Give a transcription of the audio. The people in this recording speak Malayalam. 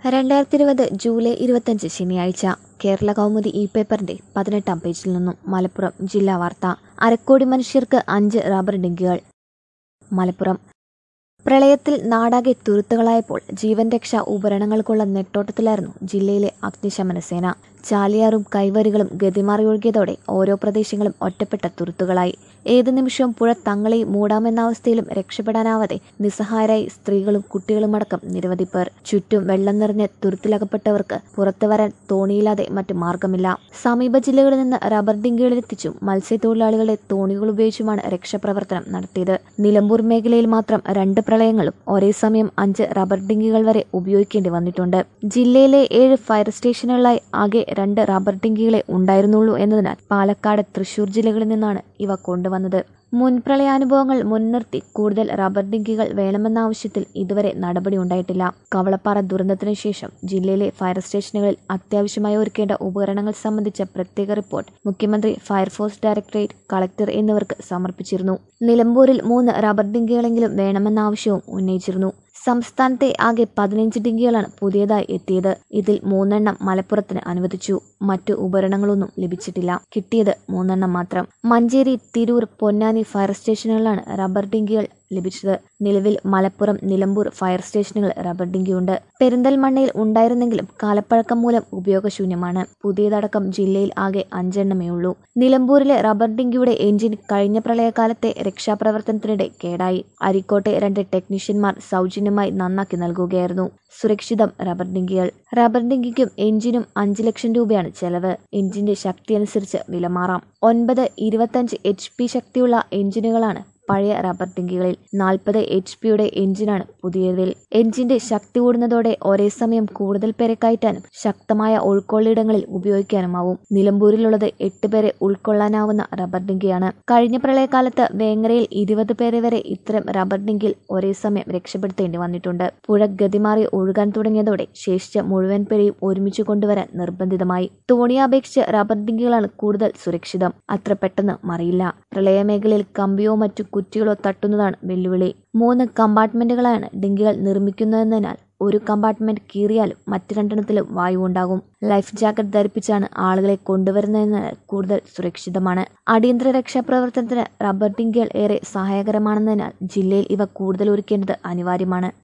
രണ്ടായിരത്തി ഇരുപത് ജൂലൈ ഇരുപത്തഞ്ച് ശനിയാഴ്ച കേരള കൗമുദി ഇ പേപ്പറിന്റെ പതിനെട്ടാം പേജിൽ നിന്നും മലപ്പുറം ജില്ലാ വാർത്ത അരക്കോടി മനുഷ്യർക്ക് അഞ്ച് റബ്ബർ ഡിങ്കികൾ മലപ്പുറം പ്രളയത്തിൽ നാടാകെ തുരുത്തുകളായപ്പോൾ ജീവൻ രക്ഷാ ഉപകരണങ്ങൾക്കുള്ള നെട്ടോട്ടത്തിലായിരുന്നു ജില്ലയിലെ അഗ്നിശമന സേന ചാലിയാറും കൈവരികളും ഗതിമാറി ഒഴുകിയതോടെ ഓരോ പ്രദേശങ്ങളും ഒറ്റപ്പെട്ട തുരുത്തുകളായി ഏതു നിമിഷവും പുഴ തങ്ങളെയും മൂടാമെന്ന അവസ്ഥയിലും രക്ഷപ്പെടാനാവാതെ നിസ്സഹായരായി സ്ത്രീകളും കുട്ടികളുമടക്കം നിരവധി പേർ ചുറ്റും വെള്ളം നിറഞ്ഞ് തുരുത്തിലകപ്പെട്ടവർക്ക് പുറത്തു വരാൻ തോണിയില്ലാതെ മറ്റു മാർഗമില്ല സമീപ ജില്ലകളിൽ നിന്ന് റബ്ബർ ഡിങ്കികളിലെത്തിച്ചും മത്സ്യത്തൊഴിലാളികളെ തോണികൾ ഉപയോഗിച്ചുമാണ് രക്ഷാപ്രവർത്തനം നടത്തിയത് നിലമ്പൂർ മേഖലയിൽ മാത്രം രണ്ട് പ്രളയങ്ങളും ഒരേ സമയം അഞ്ച് റബ്ബർ ഡിങ്കികൾ വരെ ഉപയോഗിക്കേണ്ടി വന്നിട്ടുണ്ട് ജില്ലയിലെ ഏഴ് ഫയർ സ്റ്റേഷനുകളായി ആകെ രണ്ട് റബ്ബർ ഡിങ്കികളെ ഉണ്ടായിരുന്നുള്ളൂ എന്നതിനാൽ പാലക്കാട് തൃശൂർ ജില്ലകളിൽ നിന്നാണ് ഇവ കൊണ്ടുവന്നത് മുൻ പ്രളയാനുഭവങ്ങൾ മുൻനിർത്തി കൂടുതൽ റബ്ബർ ഡിങ്കികൾ വേണമെന്ന ആവശ്യത്തിൽ ഇതുവരെ നടപടി ഉണ്ടായിട്ടില്ല കവളപ്പാറ ദുരന്തത്തിനു ശേഷം ജില്ലയിലെ ഫയർ സ്റ്റേഷനുകളിൽ അത്യാവശ്യമായി ഒരുക്കേണ്ട ഉപകരണങ്ങൾ സംബന്ധിച്ച പ്രത്യേക റിപ്പോർട്ട് മുഖ്യമന്ത്രി ഫയർഫോഴ്സ് ഡയറക്ടറേറ്റ് കളക്ടർ എന്നിവർക്ക് സമർപ്പിച്ചിരുന്നു നിലമ്പൂരിൽ മൂന്ന് റബ്ബർ ഡിങ്കികളെങ്കിലും വേണമെന്ന ആവശ്യവും ഉന്നയിച്ചിരുന്നു സംസ്ഥാനത്തെ ആകെ പതിനഞ്ച് ഡിങ്കികളാണ് പുതിയതായി എത്തിയത് ഇതിൽ മൂന്നെണ്ണം മലപ്പുറത്തിന് അനുവദിച്ചു മറ്റു ഉപകരണങ്ങളൊന്നും ലഭിച്ചിട്ടില്ല കിട്ടിയത് മൂന്നെണ്ണം മാത്രം മഞ്ചേരി തിരൂർ പൊന്നാനി ഫയർ സ്റ്റേഷനുകളിലാണ് റബ്ബർ ഡിങ്കികൾ ലഭിച്ചത് നിലവിൽ മലപ്പുറം നിലമ്പൂർ ഫയർ സ്റ്റേഷനുകൾ റബ്ബർ ഡിങ്കിയുണ്ട് പെരിന്തൽമണ്ണയിൽ ഉണ്ടായിരുന്നെങ്കിലും കാലപ്പഴക്കം മൂലം ഉപയോഗശൂന്യമാണ് പുതിയതടക്കം ജില്ലയിൽ ആകെ അഞ്ചെണ്ണമേ ഉള്ളൂ നിലമ്പൂരിലെ റബ്ബർ ഡിങ്കിയുടെ എഞ്ചിൻ കഴിഞ്ഞ പ്രളയകാലത്തെ രക്ഷാപ്രവർത്തനത്തിനിടെ കേടായി അരിക്കോട്ടെ രണ്ട് ടെക്നീഷ്യന്മാർ സൗജന്യമായി നന്നാക്കി നൽകുകയായിരുന്നു സുരക്ഷിതം റബ്ബർ ഡിങ്കികൾ റബ്ബർ ഡിങ്കിക്കും എഞ്ചിനും അഞ്ച് ലക്ഷം രൂപയാണ് ചെലവ് എഞ്ചിന്റെ ശക്തി അനുസരിച്ച് വില മാറാം ഒൻപത് ഇരുപത്തഞ്ച് എച്ച് പി ശക്തിയുള്ള എഞ്ചിനുകളാണ് പഴയ റബ്ബർ ടിങ്കികളിൽ നാൽപ്പത് എച്ച് പിയുടെ എഞ്ചിനാണ് പുതിയതിൽ എഞ്ചിന്റെ ശക്തി കൂടുന്നതോടെ ഒരേ സമയം കൂടുതൽ പേരെ കയറ്റാനും ശക്തമായ ഒഴുക്കുള്ളിടങ്ങളിൽ ഉപയോഗിക്കാനുമാവും നിലമ്പൂരിലുള്ളത് എട്ട് പേരെ ഉൾക്കൊള്ളാനാവുന്ന റബ്ബർ ഡിങ്കിയാണ് കഴിഞ്ഞ പ്രളയകാലത്ത് വേങ്ങരയിൽ ഇരുപത് പേരെ വരെ ഇത്തരം റബ്ബർ ഡിങ്കിൽ ഒരേ സമയം രക്ഷപ്പെടുത്തേണ്ടി വന്നിട്ടുണ്ട് പുഴ ഗതിമാറി ഒഴുകാൻ തുടങ്ങിയതോടെ ശേഷിച്ച മുഴുവൻ പേരെയും ഒരുമിച്ച് കൊണ്ടുവരാൻ നിർബന്ധിതമായി തോണിയെ അപേക്ഷിച്ച് റബ്ബർ ഡിങ്കികളാണ് കൂടുതൽ സുരക്ഷിതം അത്ര പെട്ടെന്ന് മറിയില്ല പ്രളയമേഖലയിൽ കമ്പിയോ മറ്റു കുറ്റികളോ തട്ടുന്നതാണ് വെല്ലുവിളി മൂന്ന് കമ്പാർട്ട്മെന്റുകളാണ് ഡിങ്കികൾ നിർമ്മിക്കുന്നതെന്നതിനാൽ ഒരു കമ്പാർട്ട്മെന്റ് കീറിയാലും മറ്റു രണ്ടെണ്ണത്തിലും വായു ഉണ്ടാകും ലൈഫ് ജാക്കറ്റ് ധരിപ്പിച്ചാണ് ആളുകളെ കൊണ്ടുവരുന്നതെന്നാൽ കൂടുതൽ സുരക്ഷിതമാണ് അടിയന്തര രക്ഷാപ്രവർത്തനത്തിന് റബ്ബർ ഡിങ്കികൾ ഏറെ സഹായകരമാണെന്നതിനാൽ ജില്ലയിൽ ഇവ കൂടുതൽ ഒരുക്കേണ്ടത് അനിവാര്യമാണ്